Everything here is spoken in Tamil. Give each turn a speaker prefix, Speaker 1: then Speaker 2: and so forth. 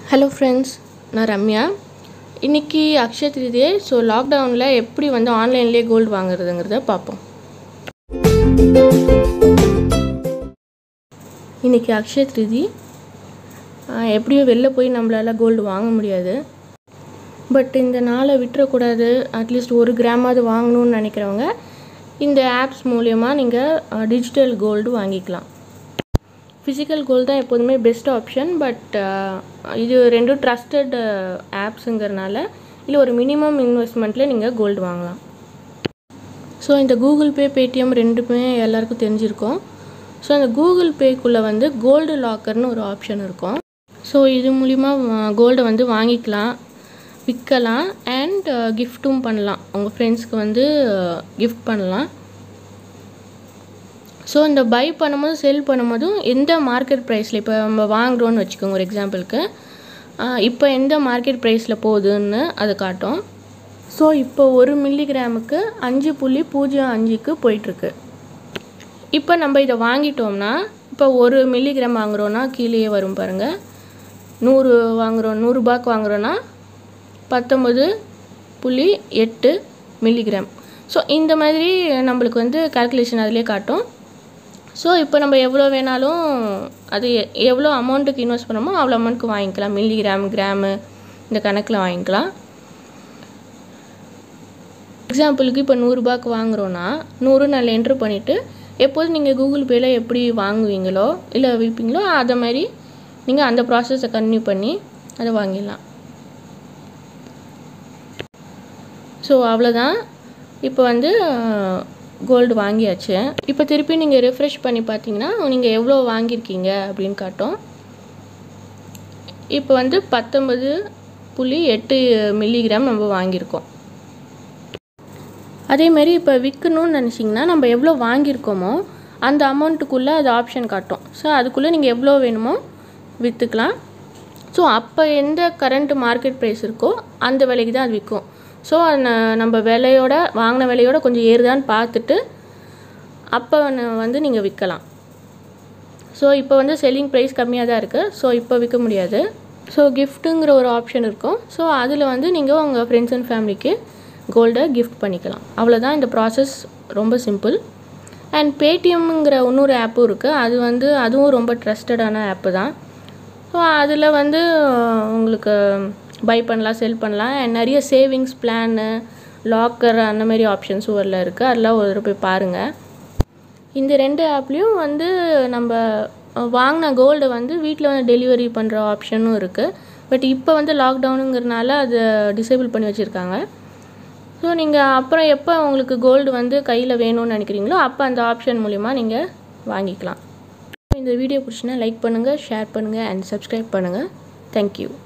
Speaker 1: ஹலோ ஃப்ரெண்ட்ஸ் நான் ரம்யா இன்றைக்கி அக்ஷய திருதியை ஸோ லாக்டவுனில் எப்படி வந்து ஆன்லைன்லேயே கோல்டு வாங்குறதுங்கிறத பார்ப்போம் இன்றைக்கி அக்ஷய திருதி ஆஹ், எப்படியோ வெளில போய் நம்மளால் கோல்டு வாங்க முடியாது பட் இந்த நாளை விட்டுறக்கூடாது அட்லீஸ்ட் ஒரு கிராமாவது வாங்கணும்னு நினைக்கிறவங்க இந்த ஆப்ஸ் மூலயமா நீங்கள் டிஜிட்டல் கோல்டு வாங்கிக்கலாம் ஃபிசிக்கல் கோல்டு தான் எப்போதுமே பெஸ்ட் ஆப்ஷன் பட் இது ரெண்டும் ட்ரஸ்டட் ஆப்ஸுங்கிறனால இல்லை ஒரு மினிமம் இன்வெஸ்ட்மெண்ட்டில் நீங்கள் கோல்டு வாங்கலாம் ஸோ இந்த கூகுள் பே பேடிஎம் ரெண்டுமே எல்லாருக்கும் தெரிஞ்சிருக்கும் ஸோ அந்த கூகுள் பேக்குள்ளே வந்து கோல்டு லாக்கர்னு ஒரு ஆப்ஷன் இருக்கும் ஸோ இது மூலிமா கோல்டை வந்து வாங்கிக்கலாம் விற்கலாம் அண்ட் கிஃப்ட்டும் பண்ணலாம் உங்கள் ஃப்ரெண்ட்ஸ்க்கு வந்து கிஃப்ட் பண்ணலாம் ஸோ இந்த பை பண்ணும்போது செல் பண்ணும்போதும் எந்த மார்க்கெட் ப்ரைஸில் இப்போ நம்ம வாங்குறோன்னு வச்சுக்கோங்க ஒரு எக்ஸாம்பிளுக்கு இப்போ எந்த மார்க்கெட் ப்ரைஸில் போகுதுன்னு அது காட்டும் ஸோ இப்போ ஒரு மில்லிகிராமுக்கு அஞ்சு புள்ளி பூஜ்ஜியம் அஞ்சுக்கு போயிட்டுருக்கு இப்போ நம்ம இதை வாங்கிட்டோம்னா இப்போ ஒரு மில்லிகிராம் வாங்குறோன்னா கீழேயே வரும் பாருங்கள் நூறு வாங்குறோம் நூறுரூபாக்கு வாங்குறோன்னா பத்தொம்பது புள்ளி எட்டு மில்லிகிராம் ஸோ இந்த மாதிரி நம்மளுக்கு வந்து கால்குலேஷன் அதிலே காட்டும் ஸோ இப்போ நம்ம எவ்வளோ வேணாலும் அது எ- எவ்வளோ அமௌண்ட்டுக்கு இன்வெஸ்ட் பண்ணோமோ அவ்வளோ அமௌண்ட்டுக்கு வாங்கிக்கலாம் மில்லிகிராம் கிராமு இந்த கணக்கில் வாங்கிக்கலாம் எக்ஸாம்பிளுக்கு இப்போ நூறுரூபாக்கு வாங்குறோன்னா நூறு நான் என்ட்ரு பண்ணிவிட்டு எப்போதும் நீங்கள் கூகுள் பேயில் எப்படி வாங்குவீங்களோ இல்லை விற்பீங்களோ அதை மாதிரி நீங்கள் அந்த ப்ராசஸை கன்டினியூ பண்ணி அதை வாங்கிடலாம் ஸோ அவ்வளோதான் இப்போ வந்து கோல்டு வாங்கியாச்சு இப்போ திருப்பி நீங்கள் ரெஃப்ரெஷ் பண்ணி பார்த்தீங்கன்னா நீங்கள் எவ்வளோ வாங்கியிருக்கீங்க அப்படின்னு காட்டும் இப்போ வந்து பத்தொன்பது புள்ளி எட்டு மில்லிகிராம் நம்ம வாங்கியிருக்கோம் அதேமாரி இப்போ விற்கணும்னு நினச்சிங்கன்னா நம்ம எவ்வளோ வாங்கியிருக்கோமோ அந்த அமௌண்ட்டுக்குள்ளே அது ஆப்ஷன் காட்டும் ஸோ அதுக்குள்ளே நீங்கள் எவ்வளோ வேணுமோ விற்றுக்கலாம் ஸோ அப்போ எந்த கரண்ட் மார்க்கெட் ப்ரைஸ் இருக்கோ அந்த விலைக்கு தான் அது விற்கும் ஸோ நம்ம விலையோட வாங்கின விலையோட கொஞ்சம் ஏறுதான்னு பார்த்துட்டு அப்போ வந்து நீங்கள் விற்கலாம் ஸோ இப்போ வந்து செல்லிங் ப்ரைஸ் கம்மியாக தான் இருக்குது ஸோ இப்போ விற்க முடியாது ஸோ கிஃப்ட்டுங்கிற ஒரு ஆப்ஷன் இருக்கும் ஸோ அதில் வந்து நீங்கள் உங்கள் ஃப்ரெண்ட்ஸ் அண்ட் ஃபேமிலிக்கு கோல்டை கிஃப்ட் பண்ணிக்கலாம் அவ்வளோதான் இந்த ப்ராசஸ் ரொம்ப சிம்பிள் அண்ட் பேடிஎம்ங்கிற இன்னொரு ஆப்பும் இருக்குது அது வந்து அதுவும் ரொம்ப ட்ரஸ்டடான ஆப்பு தான் ஸோ அதில் வந்து உங்களுக்கு பை பண்ணலாம் செல் பண்ணலாம் and நிறைய சேவிங்ஸ் பிளானு லாக்கர் அந்த மாதிரி ஆப்ஷன்ஸும் அதில் இருக்குது அதெல்லாம் ஒரு தடவை போய் பாருங்கள் இந்த ரெண்டு ஆப்லேயும் வந்து நம்ம அஹ், வாங்கின கோல்டை வந்து வீட்டில் வந்து டெலிவரி பண்ணுற ஆப்ஷனும் இருக்குது பட் இப்போ வந்து லாக்டவுனுங்கிறனால அதை டிசேபிள் பண்ணி வச்சுருக்காங்க ஸோ நீங்கள் அப்புறம் எப்போ உங்களுக்கு கோல்டு வந்து கையில் வேணும்னு நினைக்கிறீங்களோ அப்போ அந்த ஆப்ஷன் மூலிமா நீங்கள் வாங்கிக்கலாம் இந்த வீடியோ பிடிச்சினா லைக் பண்ணுங்கள் ஷேர் பண்ணுங்கள் அண்ட் சப்ஸ்கிரைப் பண்ணுங்கள் தேங்க்யூ